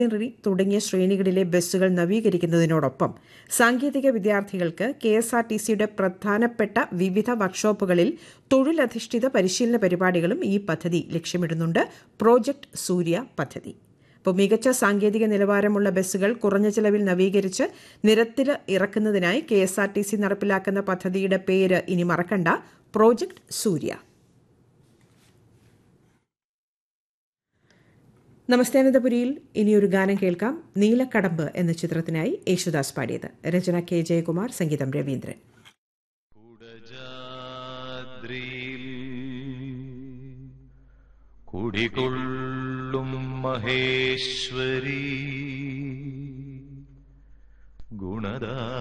റിയറി തുടങ്ങിയ ശ്രേണികളിലെ ബസ്സുകൾ നവീകരിക്കുന്നതിനോടൊപ്പം സാങ്കേതിക വിദ്യാർത്ഥികൾക്ക് കെ എസ് ആർ ടി സിയുടെ പ്രധാനപ്പെട്ട വിവിധ വർക്ക്ഷോപ്പുകളിൽ തൊഴിലധിഷ്ഠിത പരിശീലന പരിപാടികളും ഈ പദ്ധതി ലക്ഷ്യമിടുന്നുണ്ട് പ്രോജക്ട് സൂര്യ പദ്ധതി അപ്പോൾ മികച്ച സാങ്കേതിക നിലവാരമുള്ള ബസ്സുകൾ കുറഞ്ഞ ചെലവിൽ നവീകരിച്ച് നിരത്തിൽ ഇറക്കുന്നതിനായി K S R T C നടപ്പിലാക്കുന്ന പദ്ധതിയുടെ പേര് ഇനി മറക്കണ്ട പ്രോജക്ട് സൂര്യ നമസ്തേ അനന്തപുരിയിൽ ഇനിയൊരു ഗാനം കേൾക്കാം നീലക്കടമ്പ് എന്ന ചിത്രത്തിനായി യേശുദാസ് പാടിയത് രചന കെ ജയകുമാർ സംഗീതം രവീന്ദ്രൻ കുടജാദ്രിയിൽ കുടികൊള്ളും മഹേശ്വരി ഗുണദാ